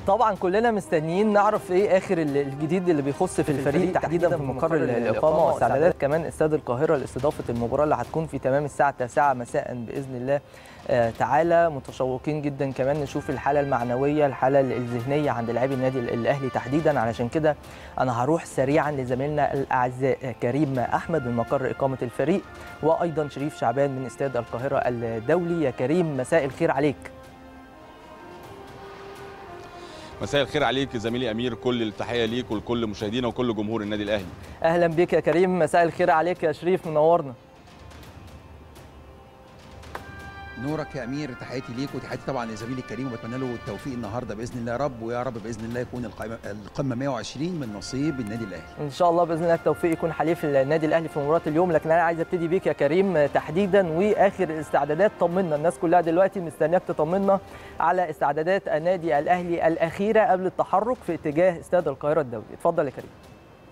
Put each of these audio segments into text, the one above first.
طبعا كلنا مستنيين نعرف ايه اخر الجديد اللي بيخص في الفريق تحديدا في مقر الاقامه واستعدادات كمان استاد القاهره لاستضافه المباراه اللي هتكون في تمام الساعه 9 مساء باذن الله آه تعالى متشوقين جدا كمان نشوف الحاله المعنويه الحاله الذهنيه عند لاعبي النادي الاهلي تحديدا علشان كده انا هروح سريعا لزميلنا الاعزاء كريم احمد من مقر اقامه الفريق وايضا شريف شعبان من استاد القاهره الدولي يا كريم مساء الخير عليك مساء الخير عليك زميلي امير كل التحيه ليك ولكل مشاهدينا وكل جمهور النادي الاهلي اهلا بك يا كريم مساء الخير عليك يا شريف منورنا نورك يا امير تحياتي ليك وتحياتي طبعا لزميلي الكريم وبتمنى له التوفيق النهارده باذن الله يا رب ويا رب باذن الله يكون القائمه القمه 120 من نصيب النادي الاهلي ان شاء الله باذن الله التوفيق يكون حليف النادي الاهلي في مباراه اليوم لكن انا عايز ابتدي بيك يا كريم تحديدا واخر الاستعدادات طمنا الناس كلها دلوقتي مستنياك تطمنا على استعدادات النادي الاهلي الاخيره قبل التحرك في اتجاه استاد القاهره الدولي اتفضل يا كريم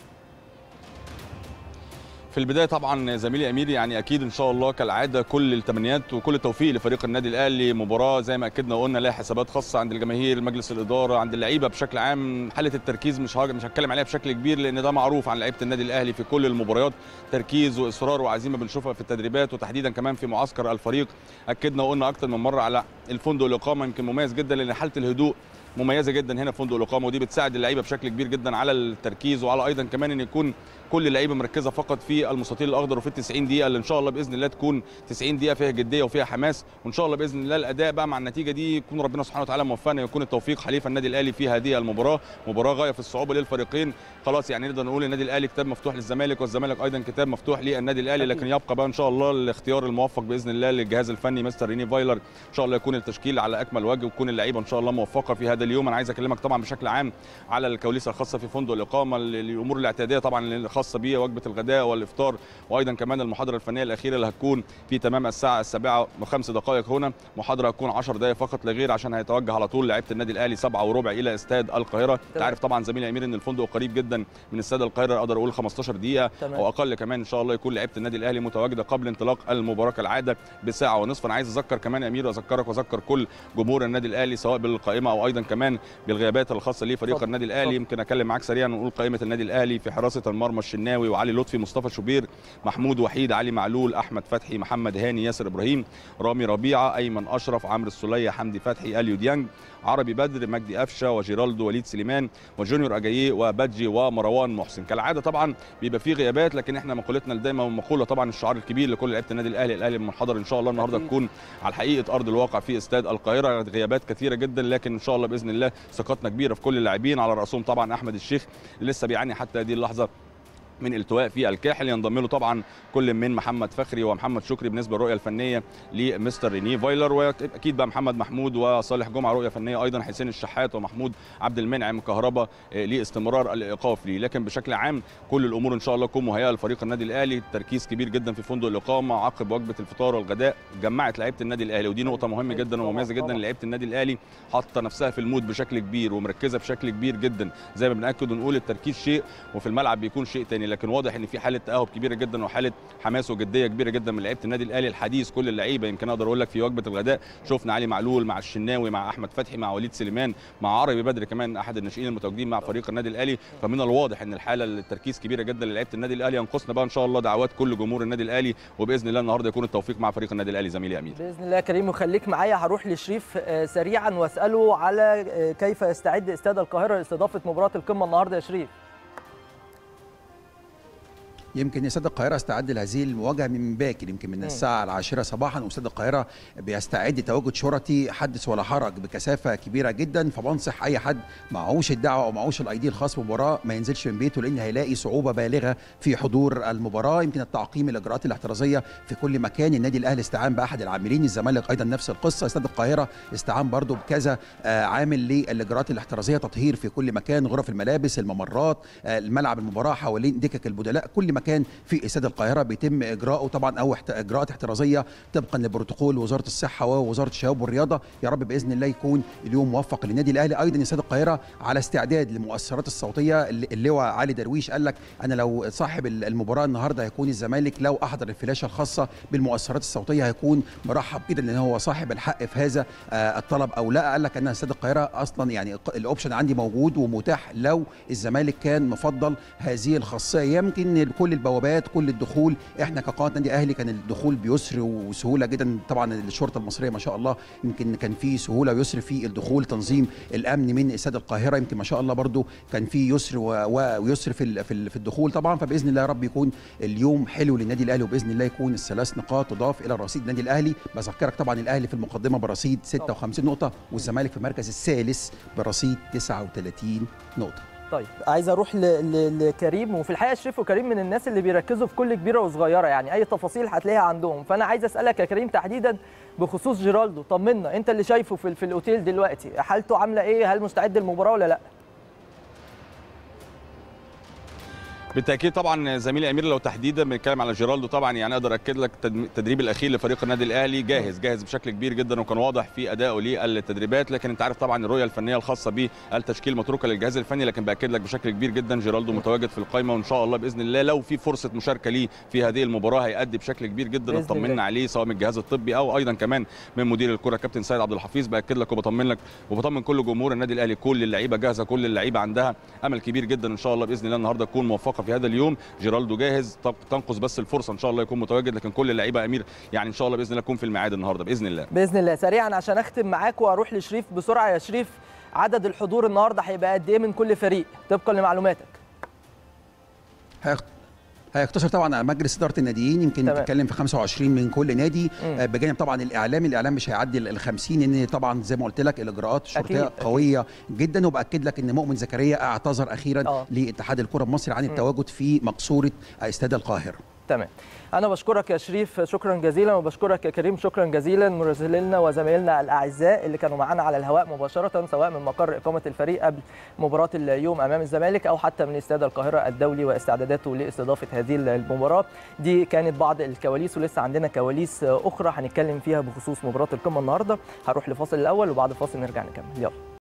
في البدايه طبعا زميلي امير يعني اكيد ان شاء الله كالعاده كل التمنيات وكل التوفيق لفريق النادي الاهلي مباراه زي ما اكدنا وقلنا لها حسابات خاصه عند الجماهير مجلس الاداره عند اللعيبه بشكل عام حاله التركيز مش مش هتكلم عليها بشكل كبير لان ده معروف عن لعيبه النادي الاهلي في كل المباريات تركيز واصرار وعزيمه بنشوفها في التدريبات وتحديدا كمان في معسكر الفريق اكدنا وقلنا اكتر من مره على الفندق الاقامه يمكن مميز جدا لان حاله الهدوء مميزه جدا هنا في فندق الاقامه ودي بتساعد اللعيبه بشكل كبير جدا على التركيز وعلى ايضا كمان ان يكون كل اللعيبه مركزه فقط في المستطيل الاخضر وفي ال 90 دقيقه اللي ان شاء الله باذن الله تكون 90 دقيقه فيها جديه وفيها حماس وان شاء الله باذن الله الاداء بقى مع النتيجه دي يكون ربنا سبحانه وتعالى موفقنا يكون التوفيق حليف النادي الاهلي في هذه المباراه مباراه غايه في الصعوبه للفريقين خلاص يعني نقدر نقول النادي الاهلي كتاب مفتوح للزمالك والزمالك ايضا كتاب مفتوح للنادي الاهلي لكن يبقى بقى ان شاء الله الاختيار الموفق باذن الله للجهاز الفني مستر ريني فايلر ان شاء الله يكون التشكيل على اكمل وجه ويكون اللعيبه ان شاء الله موفقه في هذا اليوم انا عايز اكلمك طبعا بشكل عام على الكواليس الخاصه في فندق الاقامه الامور الاعتياديه طبعا الخاصه بيه وجبه الغداء والافطار وايضا كمان المحاضره الفنيه الاخيره اللي هتكون في تمام الساعه السابعه وخمس دقائق هنا محاضره هتكون 10 دقائق فقط لا غير عشان هيتوجه على طول لعيبه النادي الاهلي 7 وربع الى استاد القاهره انت عارف طبعا زميلي امير ان الفندق قريب جدا من استاد القاهره اقدر اقول 15 دقيقه تمام. او اقل كمان ان شاء الله يكون لعيبه النادي الاهلي متواجده قبل انطلاق المباراه كالعاده بساعه ونصف انا عايز اذكر كمان يا امير واذكرك واذكر كل جمهور النادي الاهلي سواء بالقائمه او ايضا كمان بالغيابات الخاصه لفريق اتفضل. النادي الاهلي يمكن اكلم معاك سريعا ونقول قائمه النادي الاهلي في حراسه المرمى الشناوي وعلي لطفي مصطفى شوبير محمود وحيد علي معلول احمد فتحي محمد هاني ياسر ابراهيم رامي ربيعه ايمن اشرف عمرو السوليه حمدي فتحي اليو ديانج عربي بدر مجدي قفشه وجيرالدو وليد سليمان وجونيور اجاييه وبادجي ومروان محسن كالعاده طبعا بيبقى فيه غيابات لكن احنا مقولتنا دايما مقوله طبعا الشعار الكبير لكل لعيبه النادي الاهلي الاهلي المنحدر ان شاء الله النهارده أكيد. تكون على حقيقه ارض الواقع في استاد القاهره غيابات كثيره جدا لكن ان شاء الله باذن الله ثقتنا كبيره في كل اللاعبين على راسهم طبعا احمد الشيخ اللي لسه بيعاني حتى هذه اللحظه من التواء في الكاحل ينضم له طبعا كل من محمد فخري ومحمد شكري بالنسبه للرؤيه الفنيه لمستر ريني فايلر واكيد بقى محمد محمود وصالح جمعه رؤيه فنيه ايضا حسين الشحات ومحمود عبد المنعم كهربا آه، لاستمرار الايقاف ليه لكن بشكل عام كل الامور ان شاء الله تكون مهيئه لفريق النادي الاهلي تركيز كبير جدا في فندق الاقامه عقب وجبه الفطار والغداء جمعت لعيبه النادي الاهلي ودي نقطه مهمه جدا ومميزه جدا طبعاً. لعيبه النادي الاهلي حاطه نفسها في المود بشكل كبير ومركزه بشكل كبير جدا زي ما بناكد ونقول التركيز شيء وفي الملعب بيكون شيء تاني لكن واضح ان في حاله تاهب كبيره جدا وحاله حماس وجديه كبيره جدا من لعيبه النادي الاهلي الحديث كل اللعيبه يمكن اقدر اقول لك في وجبه الغداء شفنا علي معلول مع الشناوي مع احمد فتحي مع وليد سليمان مع عربي بدر كمان احد الناشئين المتواجدين مع فريق النادي الاهلي فمن الواضح ان الحاله التركيز كبيره جدا للعيبه النادي الاهلي ينقصنا بقى ان شاء الله دعوات كل جمهور النادي الاهلي وباذن الله النهارده يكون التوفيق مع فريق النادي الاهلي زميلي امير باذن الله يا كريم وخليك معايا هروح لشريف آه، سريعا واساله على آه، كيف يستعد استاد القاهره لاستضافه مباراه القمه النهارده يا شريف يمكن استاد القاهره استعد لهذه المواجهه من باكر يمكن من الساعه العاشره صباحا واستاد القاهره بيستعد تواجد شرطي حدث ولا حرج بكثافه كبيره جدا فبنصح اي حد معهوش الدعوه او معهوش الاي دي الخاص بالمباراه ما ينزلش من بيته لان هيلاقي صعوبه بالغه في حضور المباراه يمكن التعقيم الاجراءات الاحترازيه في كل مكان النادي الاهلي استعان باحد العاملين الزمالك ايضا نفس القصه استاد القاهره استعان برضو بكذا آه، عامل للاجراءات الاحترازيه تطهير في كل مكان غرف الملابس الممرات آه، الملعب المباراه حوالين دكك البدلاء كل مكان مكان في استاد القاهره بيتم اجراءه طبعا او احت- اجراءات احترازيه طبقا لبروتوكول وزاره الصحه ووزاره الشباب والرياضه يا رب باذن الله يكون اليوم موفق للنادي الاهلي ايضا استاد القاهره على استعداد للمؤثرات الصوتيه اللي- اللواء علي درويش قال لك انا لو صاحب المباراه النهارده هيكون الزمالك لو احضر الفلاشه الخاصه بالمؤثرات الصوتيه هيكون مرحب جدا لان هو صاحب الحق في هذا آه، الطلب او لا قال لك ان استاد القاهره اصلا يعني الق- الاوبشن عندي موجود ومتاح لو الزمالك كان مفضل هذه الخاصيه يمكن كل البوابات كل الدخول احنا كقناه نادي اهلي كان الدخول بيسر وسهوله جدا طبعا الشرطه المصريه ما شاء الله يمكن كان في سهوله ويسر في الدخول تنظيم الامن من استاد القاهره يمكن ما شاء الله برضو كان في يسر و- و- ويسر في ال- في ال- في الدخول طبعا فباذن الله يا رب يكون اليوم حلو للنادي الاهلي وباذن الله يكون الثلاث نقاط تضاف الى رصيد النادي الاهلي بذكرك طبعا الاهلي في المقدمه برصيد 56 نقطه والزمالك في المركز الثالث برصيد 39 نقطه طيب عايز اروح ل... ل... لكريم وفي الحقيقه شريف وكريم من الناس اللي بيركزوا في كل كبيره وصغيره يعني اي تفاصيل هتلاقيها عندهم فانا عايز اسالك يا كريم تحديدا بخصوص جيرالدو طمنا انت اللي شايفه في, في الاوتيل دلوقتي حالته عامله ايه هل مستعد للمباراه ولا لا بالتاكيد طبعا زميلي امير لو تحديدا بنتكلم على جيرالدو طبعا يعني اقدر اكد لك التدم- التدريب الاخير لفريق النادي الاهلي جاهز جاهز بشكل كبير جدا وكان واضح في ادائه للتدريبات لكن انت عارف طبعا الرؤيه الفنيه الخاصه بالتشكيل متروكه للجهاز الفني لكن باكد لك بشكل كبير جدا جيرالدو متواجد في القائمه وان شاء الله باذن الله لو في فرصه مشاركه ليه في هذه المباراه هيأدي بشكل كبير جدا بإذن اطمنا الله. عليه سواء من الجهاز الطبي او ايضا كمان من مدير الكره كابتن سيد عبد الحفيظ باكد لك وبطمن لك وبطمن كل جمهور النادي الاهلي كل اللعيبه جاهزه كل اللعيبه عندها امل كبير جدا ان شاء الله باذن الله النهارده تكون موفقه في هذا اليوم جيرالدو جاهز طب- تنقص بس الفرصه ان شاء الله يكون متواجد لكن كل اللعيبه امير يعني ان شاء الله باذن الله تكون في الميعاد النهارده باذن الله باذن الله سريعا عشان اختم معاك واروح لشريف بسرعه يا شريف عدد الحضور النهارده هيبقى قد ايه من كل فريق طبقا لمعلوماتك هيخ- هيقتصر طبعا على مجلس اداره الناديين يمكن تمام. بتتكلم في 25 من كل نادي مم. آه، بجانب طبعا الاعلام الاعلام مش هيعدي ال 50 لان طبعا زي ما قلت لك الاجراءات الشرطيه أكيد، قويه جدا وباكد لك ان مؤمن زكريا اعتذر اخيرا آه. لاتحاد الكره المصري عن مم. التواجد في مقصوره استاد القاهره تمام انا بشكرك يا شريف شكرا جزيلا وبشكرك يا كريم شكرا جزيلا مراسلينا وزمايلنا الاعزاء اللي كانوا معانا على الهواء مباشره سواء من مقر اقامه الفريق قبل مباراه اليوم امام الزمالك او حتى من استاد القاهره الدولي واستعداداته لاستضافه هذه المباراه دي كانت بعض الكواليس ولسه عندنا كواليس اخرى هنتكلم فيها بخصوص مباراه القمه النهارده هروح لفاصل الاول وبعد الفاصل نرجع نكمل يلا